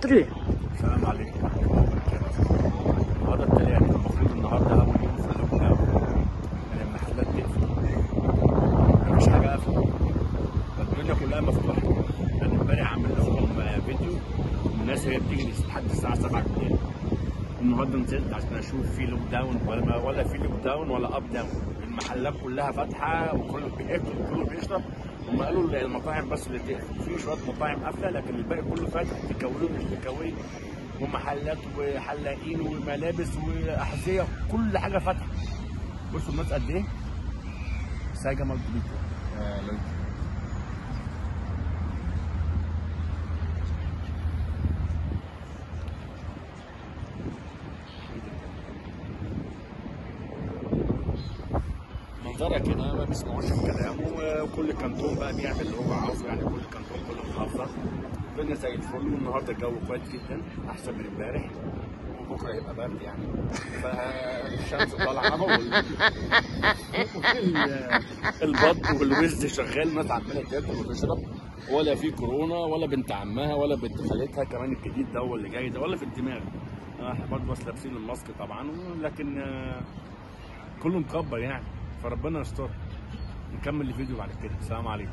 3 السلام عليكم ورحمة الله وبركاته. النهارده التلات المفروض النهارده أول يوم في اللوك داون يعني المحلات تقفل مفيش حاجة قافلة الدنيا كلها مفتوحة أنا امبارح عامل لهم فيديو الناس هي بتيجي لحد الساعة 7 بالليل النهارده نزلت عشان أشوف في لوك داون ولا ما ولا في لوك داون ولا أب داون المحلات كلها فاتحة وكله بياكل وكله بيشرب هم قالوا المطاعم بس اللي تقفل في شوية مطاعم قافلة لكن الباقي كله فاتح تكوي مش تكوي ومحلات وحلاقين وملابس واحذيه كل حاجه فاتحه بصوا الناس قد ايه ساجة مالتي بيكو منظرها كده ما بيسمعوش الكلام وكل كانتون بقى بيعمل اللي هو عاوزه يعني كل كانتون كل محافظه الدنيا زي الفل والنهارده الجو كويس جدا احسن من امبارح وبكره يبقى برد يعني فالشمس طالعه وال- وال- البط والوز شغال الناس عماله تاكل وتشرب ولا في كورونا ولا بنت عمها ولا بنت خالتها كمان الجديد ده هو اللي جاي ده ولا في الدماغ احنا برضه بس لابسين الماسك طبعا لكن آه، كله مكبر يعني فربنا يستر نكمل الفيديو بعد كده السلام عليكم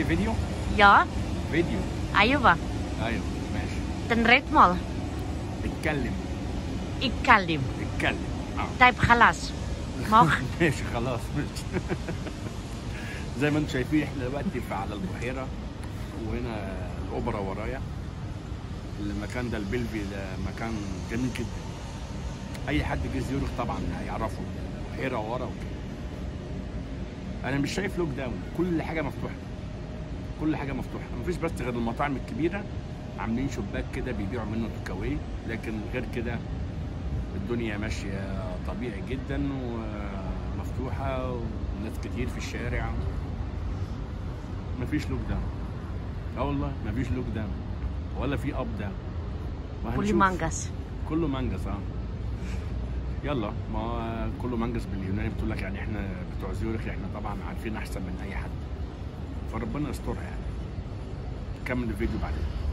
فيديو Ja, فيديو ايوه ايوه ماشي den red mal. اتكلم اتكلم. اتكلم اه طيب خلاص. مخ. ماشي خلاص ماشي زي ما انتم شايفين احنا دلوقتي في على البحيره وهنا الاوبرا ورايا المكان ده البلفي ده مكان جميل جدا اي حد جه زيورخ طبعا هيعرفه بحيره ورا وكده انا مش شايف لوك داون كل حاجه مفتوحه كل حاجه مفتوحه مفيش بس غير المطاعم الكبيره عاملين شباك كده بيبيعوا منه تيك أواي، لكن غير كده الدنيا ماشيه طبيعي جدا ومفتوحه وناس كتير في الشارع مفيش لوك داون اه والله مفيش لوك داون ولا في اب داون كل وهنشوف. مانجاس. كله مانجز اه يلا ما هو كله مانجز باليوناني بتقول لك يعني احنا بتوع زيورخ احنا طبعا عارفين احسن من اي حد فربنا يسترها يعني كمل الفيديو بعدين